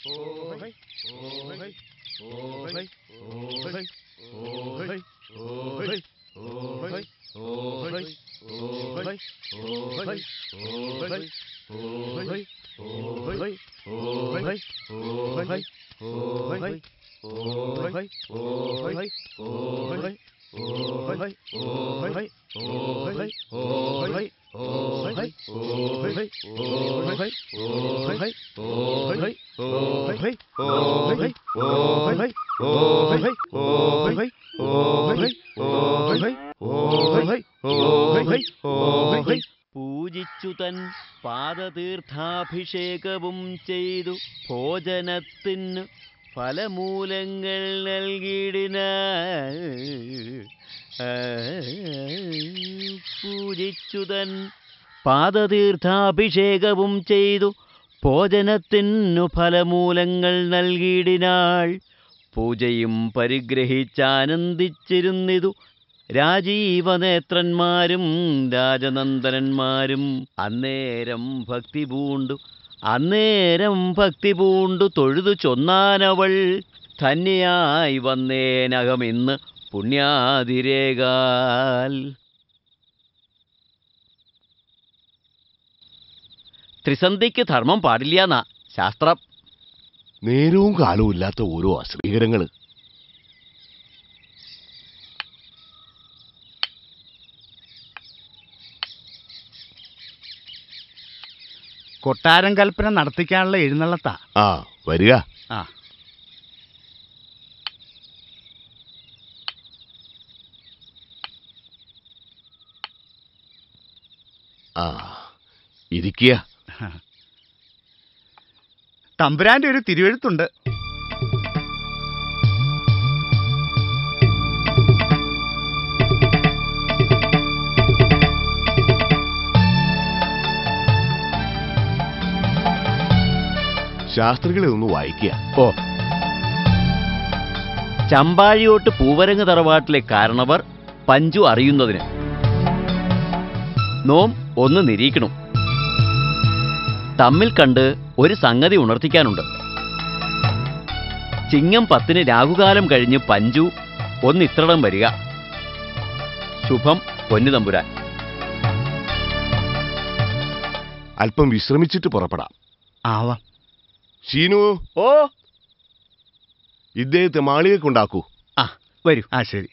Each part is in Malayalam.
പൂജിച്ചു തൻ പാദതീർത്ഥാഭിഷേകവും ചെയ്തു ഭോജനത്തിനു ഫലമൂലങ്ങൾ നൽകിയിടിന പൂജിച്ചു തൻ പാദതീർത്ഥാഭിഷേകവും ചെയ്തു ഭോജനത്തിനു ഫലമൂലങ്ങൾ നൽകിയിടിനാൾ പൂജയും പരിഗ്രഹിച്ചാനന്ദിച്ചിരുന്നിതു രാജീവനേത്രന്മാരും രാജനന്ദനന്മാരും അന്നേരം ഭക്തി പൂണ്ടു അന്നേരം ഭക്തി പൂണ്ടു തൊഴുതു ചൊന്നാനവൾ ധന്യയായി വന്നേനകമിന്ന് പുണ്യാതിരേകാൽ ത്രിസന്ധിക്ക് ധർമ്മം പാടില്ലാന്നാ ശാസ്ത്രം നേരവും കാലവും ഇല്ലാത്ത ഓരോ അശ്രീകരങ്ങള് കൊട്ടാരം കൽപ്പന നടത്തിക്കാനുള്ള എഴുന്നള്ളത്താ ആ വരിക ആ ആ ഇരിക്കുക തമ്പുരാന്റെ ഒരു തിരുവെഴുത്തുണ്ട് ശാസ്ത്രികളെ ഒന്ന് വായിക്കുക ഓ ചമ്പാഴിയോട്ട് പൂവരങ്ങ് തറവാട്ടിലെ കാരണവർ പഞ്ചു അറിയുന്നതിന് നോം ഒന്ന് നിരീക്കണം തമ്മിൽ കണ്ട് ഒരു സംഗതി ഉണർത്തിക്കാനുണ്ട് ചിങ്ങം പത്തിന് രാഹുകാലം കഴിഞ്ഞ് പഞ്ചു ഒന്നിത്രടം വരിക ശുഭം പൊന്നുതമ്പുരാൻ അല്പം വിശ്രമിച്ചിട്ട് പുറപ്പെടാം ആവാം ഷീനു ഓ ഇദ്ദേഹത്തെ മാളികെ കൊണ്ടാക്കൂ ആ വരൂ ആ ശരി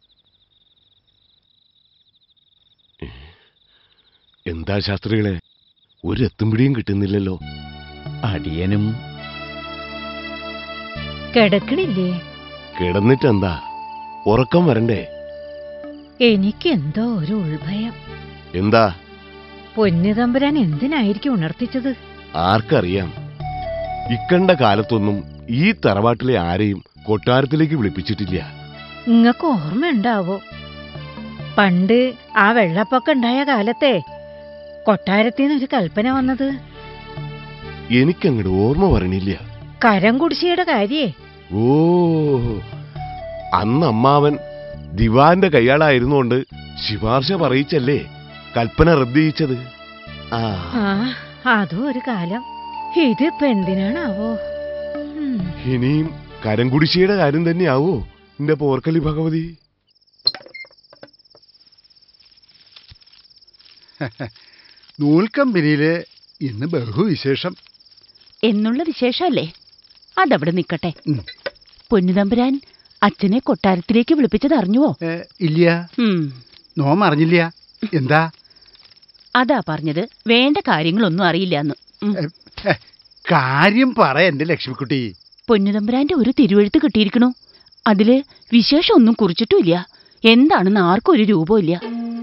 എന്താ ശാസ്ത്രികളെ ഒരു എത്തുംപിടിയും കിട്ടുന്നില്ലല്ലോ അടിയനും കിടക്കണില്ലേ കിടന്നിട്ടെന്താ ഉറക്കം വരണ്ടേ എനിക്കെന്തോ ഒരു ഉൾഭയം എന്താ പൊന്നുതമ്പുരാൻ എന്തിനായിരിക്കും ഉണർത്തിച്ചത് ആർക്കറിയാം ഇക്കണ്ട കാലത്തൊന്നും ഈ തറവാട്ടിലെ ആരെയും കൊട്ടാരത്തിലേക്ക് വിളിപ്പിച്ചിട്ടില്ല ഇങ്ങക്ക് ഓർമ്മയുണ്ടാവോ പണ്ട് ആ വെള്ളപ്പൊക്കം ഉണ്ടായ കാലത്തെ കൊട്ടാരത്തിന്ന് ഒരു കൽപ്പന വന്നത് എനിക്കങ്ങട് ഓർമ്മ വരണില്ല കരം കുടിശ്ശിയുടെ കാര്യേ ഓ അന്ന് അമ്മാവൻ ദിവാന്റെ കൈയാളായിരുന്നോണ്ട് ശിപാർശ പറയിച്ചല്ലേ കൽപ്പന റദ്ദ് ചെയ്യിച്ചത് ആ ആ അതും ഒരു കാലം ഇതിപ്പോ എന്തിനാണാവോ ഉം. ഇനിയും കരംകുടിശ്ശിയുടെ കാര്യം തന്നെയാവോ എന്റെ പോർക്കലി ഭഗവതി നൂൽക്കമ്പനിയില് ഇന്ന് ബഹുവിശേഷം എന്നുള്ള വിശേഷമല്ലേ അതവിടെ നിൽക്കട്ടെ ഉം. പൊന്നുതമ്പുരാൻ അച്ഛനെ കൊട്ടാരത്തിലേക്ക് വിളിപ്പിച്ചത് അറിഞ്ഞുവോ ഏ, ഇല്ല ഉം, നോം അറിഞ്ഞില്ല എന്താ അതാ പറഞ്ഞത് വേണ്ട കാര്യങ്ങളൊന്നും അറിയില്ല എന്ന് ഏ, ഏ, കാര്യം പറ എന്റെ ലക്ഷ്മിക്കുട്ടി പൊന്നുതമ്പുരാന്റെ ഒരു തിരുവെഴുത്ത് കിട്ടിയിരിക്കണു അതില് വിശേഷമൊന്നും കുറിച്ചിട്ടുമില്ല എന്താണെന്ന് ആർക്കും ഒരു രൂപമില്ല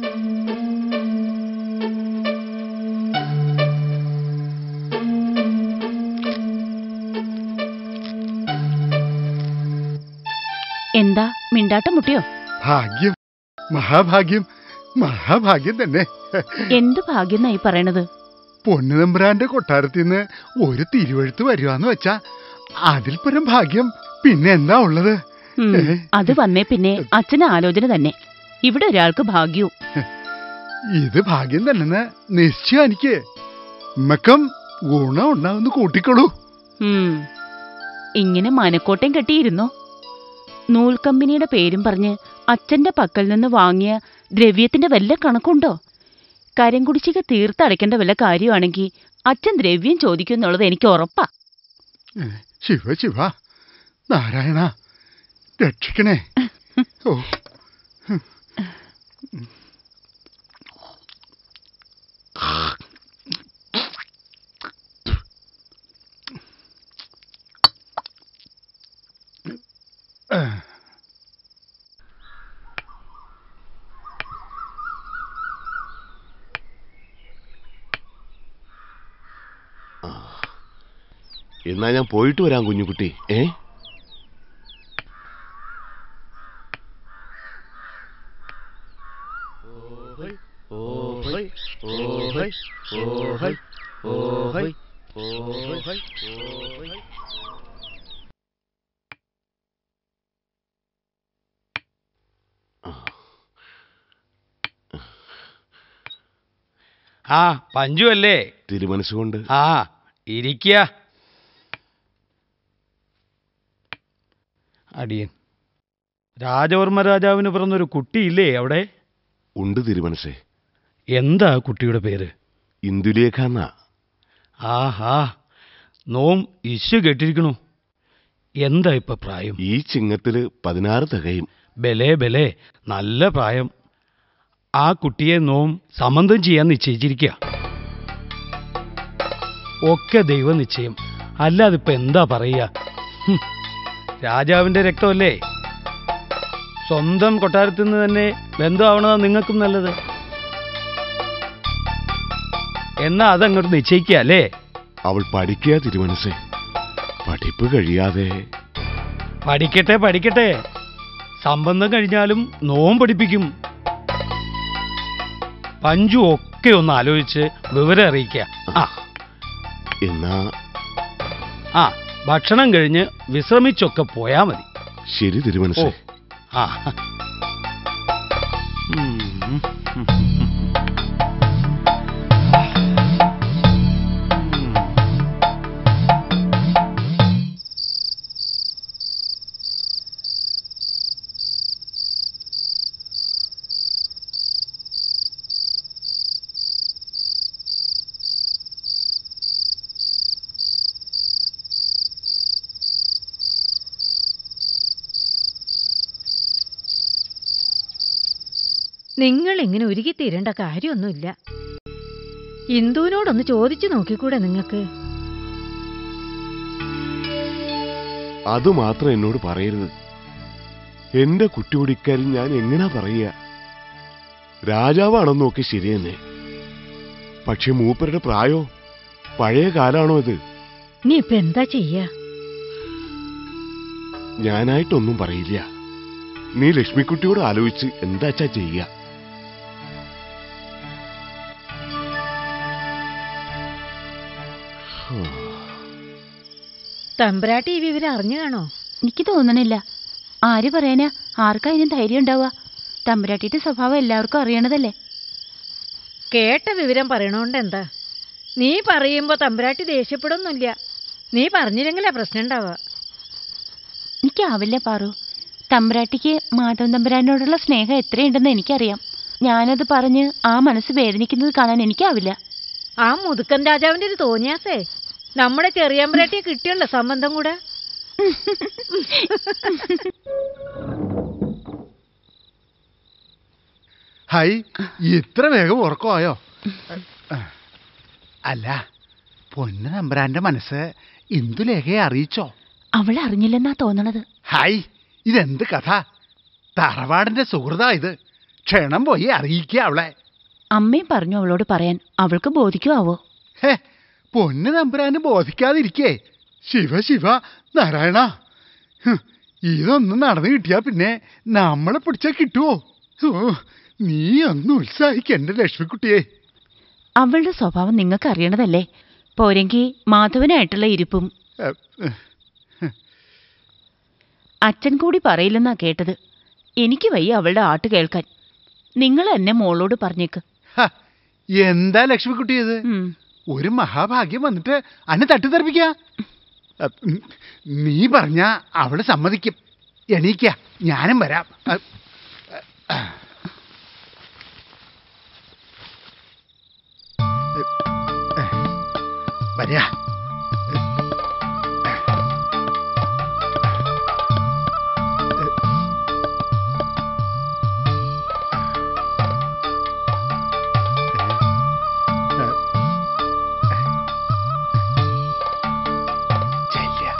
എന്താ മിണ്ടാട്ടം മുട്ടിയോ ഭാഗ്യം മഹാഭാഗ്യം മഹാഭാഗ്യം തന്നെ എന്ത് ഭാഗ്യെന്നായി പറയണത് പൊന്നുതമ്പുരാന്റെ കൊട്ടാരത്തിൽ നിന്ന് ഒരു തിരുവഴുത്ത് വരുവാന്ന് വെച്ചാ അതിൽ പരം ഭാഗ്യം പിന്നെ എന്താ ഉള്ളത് ഉം, ഏ? അത് വന്നേ പിന്നെ അച്ഛന് ആലോചന തന്നെ ഇവിടെ ഒരാൾക്ക് ഭാഗ്യവും ഇത് ഭാഗ്യം തന്നെ നിശ്ചയം എനിക്ക് ഉമ്മക്കം ഗുണം ഉണ്ടാവുന്ന കൂട്ടിക്കോളൂ ഉം, ഇങ്ങനെ മനക്കോട്ടം കെട്ടിയിരുന്നോ നൂൽക്കമ്പനിയുടെ പേരും പറഞ്ഞ് അച്ഛന്റെ പക്കൽ നിന്ന് വാങ്ങിയ ദ്രവ്യത്തിന്റെ വല്ല കണക്കുണ്ടോ കരംകുടിശ്ശിക തീർത്തടയ്ക്കേണ്ട വല്ല കാര്യമാണെങ്കിൽ അച്ഛൻ ദ്രവ്യം ചോദിക്കും എന്നുള്ളത് എനിക്ക് ഉറപ്പാ ശിവ ശിവ നാരായണ രക്ഷിക്കണേ ഓ എന്നാ ഞാൻ പോയിട്ട് വരാം കുഞ്ഞുകുട്ടി ഏ ആ പഞ്ചു അല്ലേ തിരുമനസ്സുകൊണ്ട് ആ ഇരിക്കുക അടിയൻ രാജവർമ്മ രാജാവിന് പിറന്നൊരു കുട്ടിയില്ലേ അവിടെ ഉണ്ട് തിരുമനസ്സേ എന്താ ആ കുട്ടിയുടെ പേര് ഇന്ദുലേഖ എന്നാ ആഹാ നോം ഇശു കെട്ടിരിക്കണു എന്താ ഇപ്പൊ പ്രായം ഈ ചിങ്ങത്തില് പതിനാറ് തികയും ബലേ ബലേ നല്ല പ്രായം ആ കുട്ടിയെ നോം സമന്തം ചെയ്യാൻ നിശ്ചയിച്ചിരിക്കുക ഒക്കെ ദൈവനിശ്ചയം അല്ലാതെ ഇപ്പൊ എന്താ പറയുക ഹും, രാജാവിന്റെ രക്തമല്ലേ സ്വന്തം കൊട്ടാരത്തിൽ നിന്ന് തന്നെ ബന്ധമാവണതാ നിങ്ങൾക്കും നല്ലത് എന്നാ അതങ്ങോട്ട് നിശ്ചയിക്കുക അല്ലേ അവൾ പഠിക്കുക തിരുമനസ്സേ പഠിപ്പ് കഴിയാതെ പഠിക്കട്ടെ പഠിക്കട്ടെ സംബന്ധം കഴിഞ്ഞാലും നോം പഠിപ്പിക്കും പഞ്ചു ഒക്കെ ഒന്ന് ആലോചിച്ച് വിവരം അറിയിക്കുക ആ എന്നാ ആ ഭക്ഷണം കഴിഞ്ഞ് വിശ്രമിച്ചൊക്കെ പോയാ മതി ശരി ഓ തിരുമനസ്സേ ആ ഉം. നിങ്ങൾ ഇങ്ങനെ ഒരുക്കി തീരേണ്ട കാര്യമൊന്നുമില്ല ഇന്ദുവിനോടൊന്ന് ചോദിച്ചു നോക്കിക്കൂടെ നിങ്ങൾക്ക് അത് മാത്രം എന്നോട് പറയരുത് എന്റെ കുട്ടിയോട് ഇക്കാര്യം ഞാൻ എങ്ങനാ പറയുക രാജാവാണെന്നൊക്കെ ശരി തന്നെ പക്ഷെ മൂപ്പരുടെ പ്രായോ പഴയ കാലാണോ ഇത് നീ ഇപ്പൊ എന്താ ചെയ്യാ ഞാനായിട്ടൊന്നും പറയില്ല നീ ലക്ഷ്മിക്കുട്ടിയോട് ആലോചിച്ച് എന്താച്ചാ ചെയ്യ തമ്പുരാട്ടി ഈ വിവരം അറിഞ്ഞു കാണോ എനിക്ക് തോന്നണില്ല ആര് പറയാനാ ആർക്കാ ഇതിന് ധൈര്യം ഉണ്ടാവുക തമ്പുരാട്ടിയുടെ സ്വഭാവം എല്ലാവർക്കും അറിയണതല്ലേ കേട്ട വിവരം പറയണോണ്ട് എന്താ നീ പറയുമ്പോ തമ്പുരാട്ടി ദേഷ്യപ്പെടുന്നില്ല നീ പറഞ്ഞില്ലെങ്കിലാ പ്രശ്നം ഉണ്ടാവുക എനിക്കാവില്ല പാറു തമ്പുരാട്ടിക്ക് മാധവൻ തമ്പുരാനോടുള്ള സ്നേഹം എത്രയുണ്ടെന്ന് എനിക്കറിയാം ഞാനത് പറഞ്ഞ് ആ മനസ്സ് വേദനിക്കുന്നത് കാണാൻ എനിക്കാവില്ല ആ മുതുക്കൻ രാജാവിന്റെ ഒരു തോന്നിയാസേ നമ്മുടെ ചെറിയമ്പരാട്ടിയെ കിട്ടിയല്ലോ സംബന്ധം കൂടെ ഹൈ ഇത്ര വേഗം ഉറക്കമായോ അല്ല പൊന്നു നമ്പരാന്റെ മനസ്സ് ഇന്ദുലേഖയെ അറിയിച്ചോ അവൾ അറിഞ്ഞില്ലെന്നാ തോന്നണത് ഹൈ ഇതെന്ത് കഥ തറവാടിന്റെ സുഹൃതാ ഇത് ക്ഷണം പോയി അറിയിക്കുക അവളെ അമ്മയും പറഞ്ഞു അവളോട് പറയാൻ അവൾക്ക് ബോധിക്കുമാവോ ഹേ പൊന്നു നമ്പുരാന് ബോധിക്കാതിരിക്കേ ശിവ ശിവ നാരായണ ഹ്, ഇതൊന്നും നടന്നു കിട്ടിയാ പിന്നെ നമ്മളെ പിടിച്ചാ കിട്ടുവോ ഓ, നീ ഒന്ന് ഉത്സാഹിക്കണ്ട ലക്ഷ്മിക്കുട്ടിയെ അവളുടെ സ്വഭാവം നിങ്ങൾക്ക് അറിയണതല്ലേ പോരെങ്കിൽ മാധവനായിട്ടുള്ള ഇരിപ്പും ഏ, ഏ, അച്ഛൻ കൂടി പറയില്ലെന്നാ കേട്ടത് എനിക്ക് വയ്യ അവളുടെ ആട്ട് കേൾക്കാൻ നിങ്ങൾ എന്നെ മോളോട് പറഞ്ഞേക്ക് ഹ, എന്താ ലക്ഷ്മിക്കുട്ടി ഇത് ഉം. ഒരു മഹാഭാഗ്യം വന്നിട്ട് അന്നെ തട്ടിത്തെറിപ്പിക്ക അ, ഉം, നീ പറഞ്ഞ അവള് സമ്മതിക്കും എണീക്ക ഞാനും വരാം അ, അ, വരാ ചെല്ല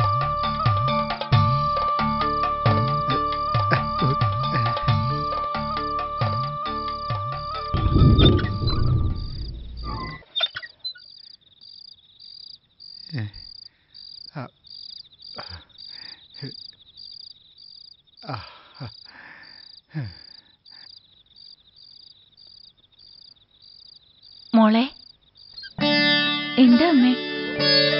മോളെ എന്താ അമ്മേ